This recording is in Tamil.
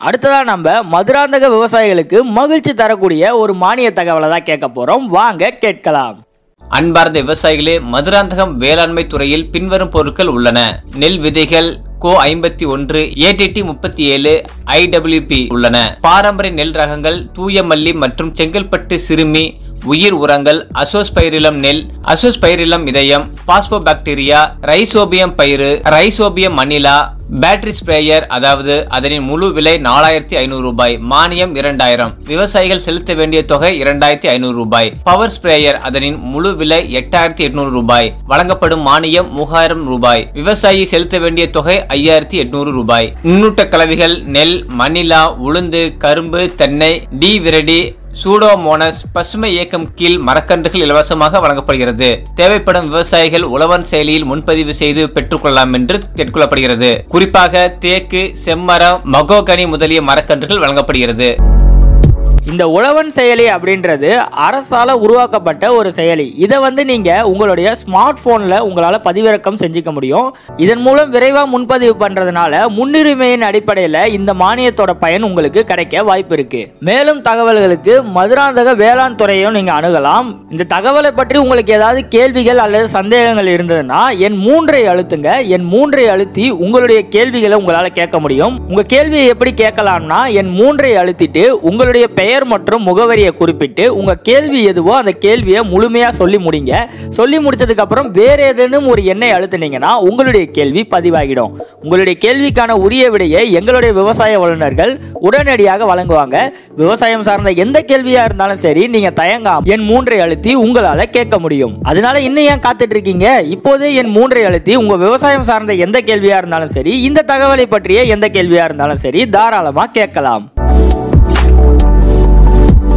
அடுத்ததா நம்ம மதுராந்தக விவசாயிகளுக்கு மகிழ்ச்சி தரக்கூடிய ஒரு மானிய தகவலை தான் கேட்க போறோம் வாங்க கேட்கலாம் அன்பார்ந்த விவசாயிகளே மதுராந்தகம் வேளாண்மை துறையில் பின்வரும் பொருட்கள் உள்ளன நெல் விதைகள் கோ ஐம்பத்தி ஒன்று ஏடிடி முப்பத்தி ஏழு ஐடபிள்யூபி உள்ளன பாரம்பரிய நெல் ரகங்கள் தூய மல்லி மற்றும் செங்கல்பட்டு சிறுமி உயிர் உரங்கள் அசோஸ்பைரிலம் நெல் அசோஸ்பைரிலம் இதயம் பாஸ்போபாக்டீரியா ரைசோபியம் பயிறு ரைசோபியம் மணிலா பேட்டரி ஸ்ப்ரேயர் அதாவது அதனின் முழு விலை நாலாயிரத்தி ஐநூறு ரூபாய் மானியம் இரண்டாயிரம் விவசாயிகள் செலுத்த வேண்டிய தொகை இரண்டாயிரத்தி ஐநூறு ரூபாய் பவர் ஸ்ப்ரேயர் அதனின் முழு விலை எட்டாயிரத்தி எட்நூறு ரூபாய் வழங்கப்படும் மானியம் மூவாயிரம் ரூபாய் விவசாயி செலுத்த வேண்டிய தொகை ஐயாயிரத்தி எட்நூறு ரூபாய் நுண்ணூட்ட கலவைகள் நெல் மணிலா உளுந்து கரும்பு தென்னை டி விரடி சூடோமோனஸ் பசுமை இயக்கம் கீழ் மரக்கன்றுகள் இலவசமாக வழங்கப்படுகிறது தேவைப்படும் விவசாயிகள் உழவன் செயலியில் முன்பதிவு செய்து பெற்றுக்கொள்ளலாம் என்று கேட்டுக்கொள்ளப்படுகிறது குறிப்பாக தேக்கு செம்மரம் மகோகனி முதலிய மரக்கன்றுகள் வழங்கப்படுகிறது இந்த உழவன் செயலி அப்படின்றது அரசால உருவாக்கப்பட்ட ஒரு செயலி இதை வந்து நீங்க உங்களுடைய ஸ்மார்ட் போன்ல உங்களால பதிவிறக்கம் செஞ்சுக்க முடியும் இதன் மூலம் விரைவா முன்பதிவு பண்றதுனால முன்னுரிமையின் அடிப்படையில் இந்த மானியத்தோட பயன் உங்களுக்கு கிடைக்க வாய்ப்பு இருக்கு மேலும் தகவல்களுக்கு மதுராந்தக வேளாண் துறையும் நீங்க அணுகலாம் இந்த தகவலை பற்றி உங்களுக்கு ஏதாவது கேள்விகள் அல்லது சந்தேகங்கள் இருந்ததுன்னா என் மூன்றை அழுத்துங்க என் மூன்றை அழுத்தி உங்களுடைய கேள்விகளை உங்களால கேட்க முடியும் உங்க கேள்வியை எப்படி கேட்கலாம்னா என் மூன்றை அழுத்திட்டு உங்களுடைய பெயர் மற்றும் முகவரியை குறிப்பிட்டு உங்க கேள்வி எதுவோ அந்த கேள்வியை முழுமையா சொல்லி முடிங்க சொல்லி முடிச்சதுக்கு அப்புறம் வேற ஏதேனும் ஒரு எண்ணை அழுத்துனீங்கன்னா உங்களுடைய கேள்வி பதிவாகிடும் உங்களுடைய கேள்விக்கான உரிய விடையை எங்களுடைய விவசாய வல்லுநர்கள் உடனடியாக வழங்குவாங்க விவசாயம் சார்ந்த எந்த கேள்வியா இருந்தாலும் சரி நீங்க தயங்காம என் மூன்றை அழுத்தி உங்களால கேட்க முடியும் அதனால இன்னும் ஏன் காத்துட்டு இருக்கீங்க இப்போதே என் மூன்றை அழுத்தி உங்க விவசாயம் சார்ந்த எந்த கேள்வியா இருந்தாலும் சரி இந்த தகவலை பற்றிய எந்த கேள்வியா இருந்தாலும் சரி தாராளமா கேட்கலாம்